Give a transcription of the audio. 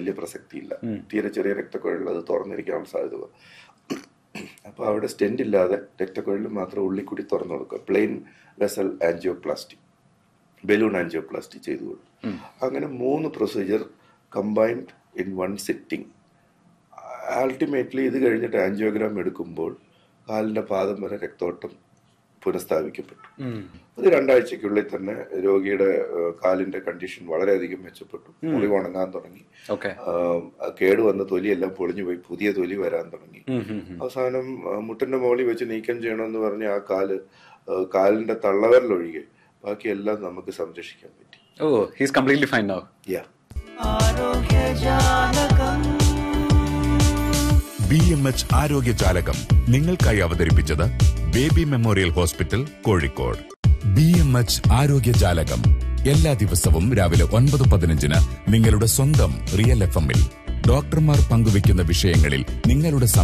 വലിയ പ്രസക്തിയില്ല തീരെ ചെറിയ രക്തക്കുഴലിൽ അത് തുറന്നിരിക്കാനുള്ള സാധ്യത അപ്പോൾ അവിടെ സ്റ്റെന്റ് ഇല്ലാതെ രക്തക്കുഴലിൽ മാത്രം ഉള്ളിൽ കൂടി തുറന്നു കൊടുക്കുക plain vessel angioplasty balloon angioplasty ചെയ്തു കൊടുക്കും അങ്ങനെ മൂന്ന് procedure combined in one sitting ultimately ഇത് കഴിഞ്ഞിട്ട് ആൻജിയോഗ്രാം എടുക്കുമ്പോൾ കാലിന്റെ പാദം വരെ രക്തോട്ടം പുനഃസ്ഥാപിക്കപ്പെട്ടു അത് രണ്ടാഴ്ചക്കുള്ളിൽ തന്നെ രോഗിയുടെ ഏഹ്, കാലിന്റെ കണ്ടീഷൻ വളരെയധികം മെച്ചപ്പെട്ടു മുറിവ് ഉണങ്ങാൻ തുടങ്ങി ഓക്കെ ആം, ആ കേടുവന്ന തൊലിയെല്ലാം പൊളിഞ്ഞു പോയി പുതിയ തൊലി വരാൻ തുടങ്ങി അവസാനം ആ, മുട്ടിന്റെ മുകളിൽ വെച്ച് നീക്കം ചെയ്യണമെന്ന് പറഞ്ഞ് ആ കാല് ആ, കാലിന്റെ തള്ളവരലൊഴികെ ബാക്കിയെല്ലാം നമുക്ക് സംരക്ഷിക്കാൻ പറ്റി oh he's completely fine now yeah B M H ആരോഗ്യജാലകം നിങ്ങൾക്കായി അവതരിപ്പിച്ചത് baby memorial hospital Kozhikode B M H ആരോഗ്യജാലകം എല്ലാ ദിവസവും രാവിലെ ഒൻപത് പതിനഞ്ചിന് നിങ്ങളുടെ സ്വന്തം റിയൽ എഫ് എമ്മിൽ ഡോക്ടർമാർ പങ്കുവയ്ക്കുന്ന വിഷയങ്ങളിൽ നിങ്ങളുടെ